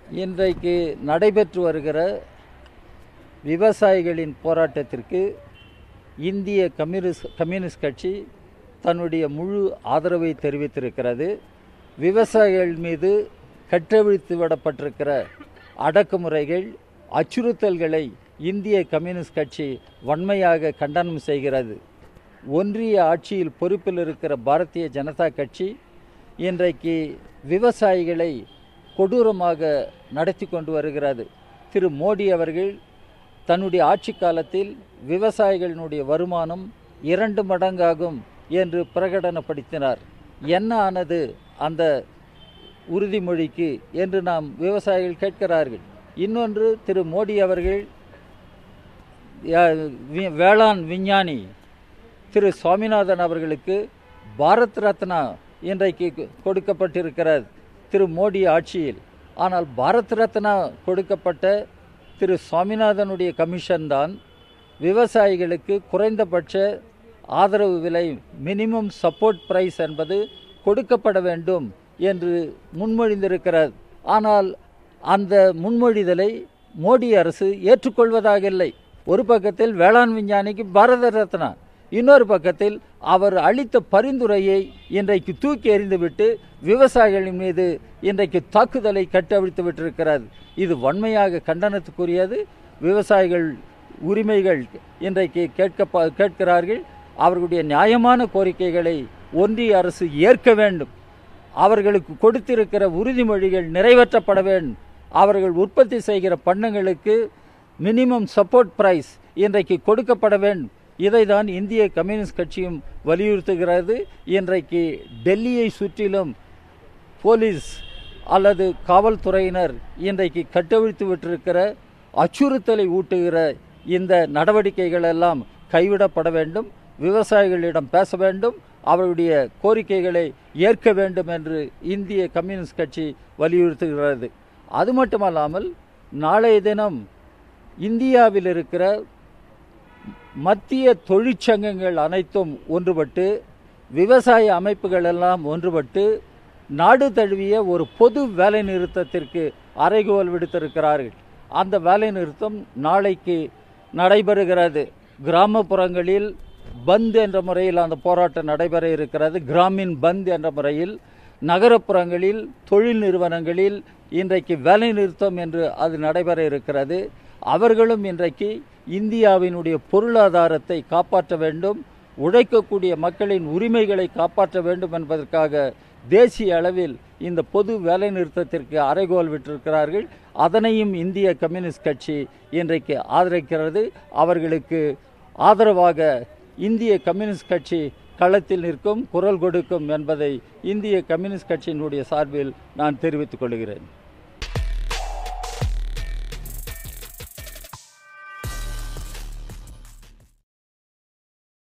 இன்றைக்கு நடைபெற்று வருகிற விவசாயிகளின் போராட்டத்திற்கு இந்திய கம்யூனிஸ்ட் கம்யூனிஸ்ட் கட்சி தன்னுடைய முழு ஆதரவை தெரிவித்திருக்கிறது விவசாயிகள் மீது கட்டவிழ்த்து விடப்பட்டிருக்கிற அடக்குமுறைகள் அச்சுறுத்தல்களை இந்திய கம்யூனிஸ்ட் கட்சி வன்மையாக கண்டனம் செய்கிறது ஒன்றிய ஆட்சியில் பொறுப்பில் இருக்கிற பாரதிய ஜனதா கட்சி இன்றைக்கு விவசாயிகளை கொடூரமாக நடத்தி கொண்டு வருகிறது திரு மோடி அவர்கள் தன்னுடைய ஆட்சி காலத்தில் விவசாயிகளினுடைய வருமானம் இரண்டு மடங்காகும் என்று பிரகடனப்படுத்தினார் என்ன ஆனது அந்த உறுதிமொழிக்கு என்று நாம் விவசாயிகள் கேட்கிறார்கள் இன்னொன்று திரு மோடி அவர்கள் யா- வி- வேளாண் விஞ்ஞானி திரு சுவாமிநாதன் அவர்களுக்கு பாரத் ரத்னா இன்றைக்கு கொ- கொடுக்கப்பட்டிருக்கிறது திரு மோடி ஆட்சியில் ஆனால் பாரத் ரத்னா கொடுக்கப்பட்ட திரு சுவாமிநாதனுடைய கமிஷன் தான் விவசாயிகளுக்கு குறைந்தபட்ச ஆதரவு விலை மினிமம் சப்போர்ட் பிரைஸ் என்பது கொடுக்கப்பட வேண்டும் என்று முன்மொழிந்திருக்கிறது ஆனால் அந்த முன்மொழிதலை மோடி அரசு ஏற்றுக்கொள்வதாக இல்லை ஒரு பக்கத்தில் வேளாண் விஞ்ஞானிக்கு பாரத ரத்னா இன்னொரு பக்கத்தில் அவர் அளித்த பரிந்துரையை இன்றைக்கு தூக்கி எறிந்துவிட்டு விவசாயிகளின் மீது இன்றைக்கு தாக்குதலை கட்டவிழ்த்து விட்டிருக்கிறது இது வன்மையாக கண்டனத்துக்குரியது விவசாயிகள் உரிமைகள் இன்றைக்கு கேட்க கேட்கிறார்கள் அவர்களுடைய நியாயமான கோரிக்கைகளை ஒன்றிய அரசு ஏற்க வேண்டும் அவர்களுக்கு கொடுத்திருக்கிற உறுதிமொழிகள் நிறைவேற்றப்பட வேண்டும் அவர்கள் உற்பத்தி செய்கிற பண்ணங்களுக்கு மினிமம் சப்போர்ட் பிரைஸ் இன்றைக்கு கொடுக்கப்பட வேண்டும் இதை தான் இந்திய கம்யூனிஸ்ட் கட்சியும் வலியுறுத்துகிறது இன்றைக்கு டெல்லியை சுற்றிலும் போலீஸ் அல்லது காவல்துறையினர் இன்றைக்கு கட்டவிழ்த்து விட்டிருக்கிற அச்சுறுத்தலை ஊட்டுகிற இந்த நடவடிக்கைகள் எல்லாம் கைவிடப்பட வேண்டும் விவசாயிகளிடம் பேச வேண்டும் அவருடைய கோரிக்கைகளை ஏற்க வேண்டும் என்று இந்திய கம்யூனிஸ்ட் கட்சி வலியுறுத்துகிறது அது மட்டுமல்லாமல் நாளைய தினம் இந்தியாவில் இருக்கிற மத்திய தொழிற்சங்கங்கள் அனைத்தும் ஒன்றுபட்டு விவசாய அமைப்புகள் எல்லாம் ஒன்றுபட்டு நாடு தழுவிய ஒரு பொது வேலை நிறுத்தத்திற்கு அறைகோல் விடுத்திருக்கிறார்கள் அந்த வேலை நிறுத்தம் நாளைக்கு நடைபெறுகிறது கிராமப்புறங்களில் பந்த் என்ற முறையில் அந்த போராட்டம் நடைபெற இருக்கிறது கிராமின் பந்த் என்ற முறையில் நகரப்புறங்களில் தொழில் நிறுவனங்களில் இன்றைக்கு வேலை நிறுத்தம் என்று அது நடைபெற இருக்கிறது அவர்களும் இன்றைக்கு இந்தியாவினுடைய பொருளாதாரத்தை காப்பாற்ற வேண்டும் உழைக்கக்கூடிய மக்களின் உரிமைகளை காப்பாற்ற வேண்டும் என்பதற்காக தேசிய அளவில் இந்த பொது வேலை நிறுத்தத்திற்கு அறைகோல் விட்டிருக்கிறார்கள் அதனையும் இந்திய கம்யூனிஸ்ட் கட்சி இன்றைக்கு ஆதரிக்கிறது அவர்களுக்கு ஆதரவாக இந்திய கம்யூனிஸ்ட் கட்சி களத்தில் நிற்கும் குரல் கொடுக்கும் என்பதை இந்திய கம்யூனிஸ்ட் கட்சியினுடைய சார்பில் நான் தெரிவித்துக் கொள்கிறேன்